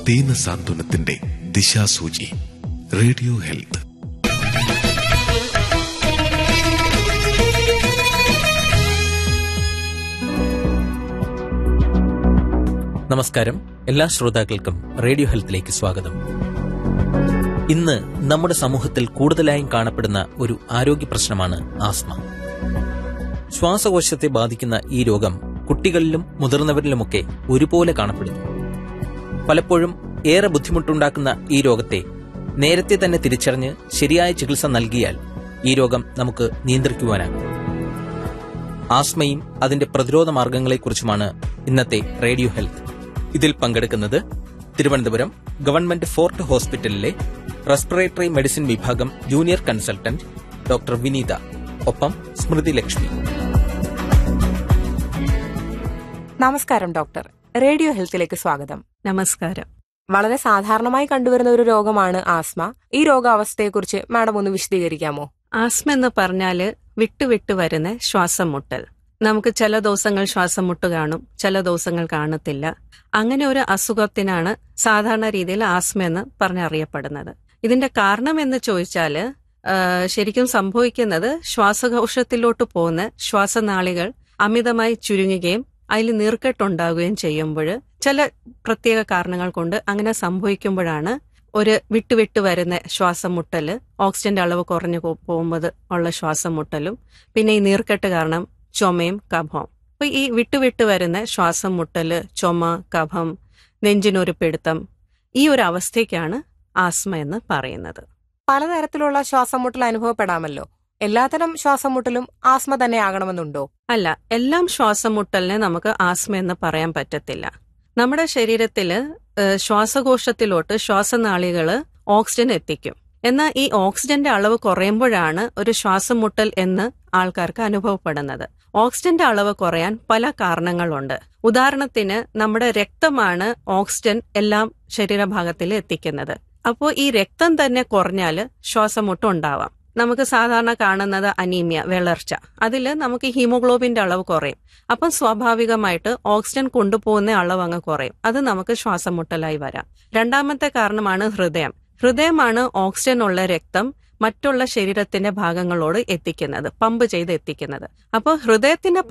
ദീന സാന്ത്വനത്തിന്റെ ദിശാസൂചി radio health നമസ്കാരം എല്ലാ ശ്രോതാക്കൾക്കും റേഡിയോ ഹെൽത്തിലേക്ക് സ്വാഗതം ഇന്ന് നമ്മുടെ സമൂഹത്തിൽ കൂടുതലായും കാണപ്പെടുന്ന ഒരു ആരോഗ്യ പ്രശ്നമാണ് ആസ്മ ശ്വാസകോശത്തെ ബാധിക്കുന്ന ഈ രോഗം കുട്ടികളിലും മുതിർന്നവരിലുമൊക്കെ ഒരുപോലെ കാണപ്പെടുന്നു പലപ്പോഴും ഏറെ ബുദ്ധിമുട്ടുണ്ടാക്കുന്ന ഈ രോഗത്തെ നേരത്തെ തന്നെ തിരിച്ചറിഞ്ഞ് ശരിയായ ചികിത്സ നൽകിയാൽ ഈ രോഗം നമുക്ക് നിയന്ത്രിക്കുവാനാകും ആസ്മയും അതിന്റെ പ്രതിരോധ മാർഗങ്ങളെക്കുറിച്ചുമാണ് ഇന്നത്തെ റേഡിയോ ഹെൽത്ത് ഇതിൽ പങ്കെടുക്കുന്നത് തിരുവനന്തപുരം ഗവൺമെന്റ് ഫോർട്ട് ഹോസ്പിറ്റലിലെ റെസ്പിറേറ്ററി മെഡിസിൻ വിഭാഗം ജൂനിയർ കൺസൾട്ടന്റ് ഡോക്ടർ വിനീത ഒപ്പം സ്മൃതി ലക്ഷ്മി നമസ്കാരം ഡോക്ടർ റേഡിയോ ഹെൽത്തിലേക്ക് സ്വാഗതം നമസ്കാരം വളരെ സാധാരണമായി കണ്ടുവരുന്ന ഒരു രോഗമാണ് ആസ്മ ഈ രോഗാവസ്ഥയെക്കുറിച്ച് മാഡം ഒന്ന് വിശദീകരിക്കാമോ ആസ്മ എന്ന് പറഞ്ഞാല് വിട്ടുവിട്ട് വരുന്ന ശ്വാസം മുട്ടൽ നമുക്ക് ചില ദിവസങ്ങൾ ശ്വാസം മുട്ട് കാണും ചില ദിവസങ്ങൾ കാണത്തില്ല അങ്ങനെ ഒരു അസുഖത്തിനാണ് സാധാരണ രീതിയിൽ ആസ്മ എന്ന് പറഞ്ഞറിയപ്പെടുന്നത് ഇതിന്റെ കാരണം എന്ന് ചോദിച്ചാല് ആ, ശരിക്കും സംഭവിക്കുന്നത് ശ്വാസകോശത്തിലോട്ട് പോകുന്ന ശ്വാസനാളികൾ അമിതമായി ചുരുങ്ങുകയും അതിൽ നീർക്കെട്ടുണ്ടാകുകയും ചെയ്യുമ്പോൾ ചില പ്രത്യേക കാരണങ്ങൾ കൊണ്ട് അങ്ങനെ സംഭവിക്കുമ്പോഴാണ് ഒരു വിട്ടുവിട്ട് വരുന്ന ശ്വാസം മുട്ടല് ഓക്സിജന്റെ അളവ് കുറഞ്ഞു പോ- പോകുമ്പോൾ ഉള്ള ശ്വാസം മുട്ടലും പിന്നെ ഈ നീർക്കെട്ട് കാരണം ചുമയും കഫവും അപ്പൊ ഈ വിട്ടുവിട്ട് വരുന്ന ശ്വാസം മുട്ടല് ചുമ കഫം നെഞ്ചിനൊരു പിടുത്തം ഈ ഒരു അവസ്ഥയ്ക്കാണ് ആസ്മ എന്ന് പറയുന്നത് പലതരത്തിലുള്ള ശ്വാസം മുട്ടൽ അനുഭവപ്പെടാമല്ലോ എല്ലാത്തരം ശ്വാസം മുട്ടലും ആസ്മ തന്നെ ആകണമെന്നുണ്ടോ അല്ല എല്ലാം ശ്വാസം മുട്ടലിനെ നമുക്ക് ആസ്മ എന്ന് പറയാൻ പറ്റത്തില്ല നമ്മുടെ ശരീരത്തില് ഏഹ്, ശ്വാസകോശത്തിലോട്ട് ശ്വാസനാളികള് ഓക്സിജൻ എത്തിക്കും എന്നാൽ ഈ ഓക്സിജന്റെ അളവ് കുറയുമ്പോഴാണ് ഒരു ശ്വാസം മുട്ടൽ എന്ന് ആൾക്കാർക്ക് അനുഭവപ്പെടുന്നത് ഓക്സിജന്റെ അളവ് കുറയാൻ പല കാരണങ്ങളുണ്ട് ഉദാഹരണത്തിന് നമ്മുടെ രക്തമാണ് ഓക്സിജൻ എല്ലാം ശരീരഭാഗത്തിൽ എത്തിക്കുന്നത് അപ്പോൾ ഈ രക്തം തന്നെ കുറഞ്ഞാല് ശ്വാസമുട്ട് ഉണ്ടാവാം നമുക്ക് സാധാരണ കാണുന്നത് അനീമിയ വിളർച്ച അതിൽ നമുക്ക് ഹീമോഗ്ലോബിന്റെ അളവ് കുറയും അപ്പം സ്വാഭാവികമായിട്ട് ഓക്സിജൻ കൊണ്ടുപോകുന്ന അളവ് അങ്ങ് കുറയും അത് നമുക്ക് ശ്വാസം മുട്ടലായി വരാം രണ്ടാമത്തെ കാരണമാണ് ഹൃദയം ഹൃദയമാണ് ഓക്സിജൻ ഉള്ള രക്തം മറ്റുള്ള ശരീരത്തിന്റെ ഭാഗങ്ങളോട് എത്തിക്കുന്നത് പമ്പ് ചെയ്ത് എത്തിക്കുന്നത് അപ്പോൾ ഹൃദയത്തിന്റെ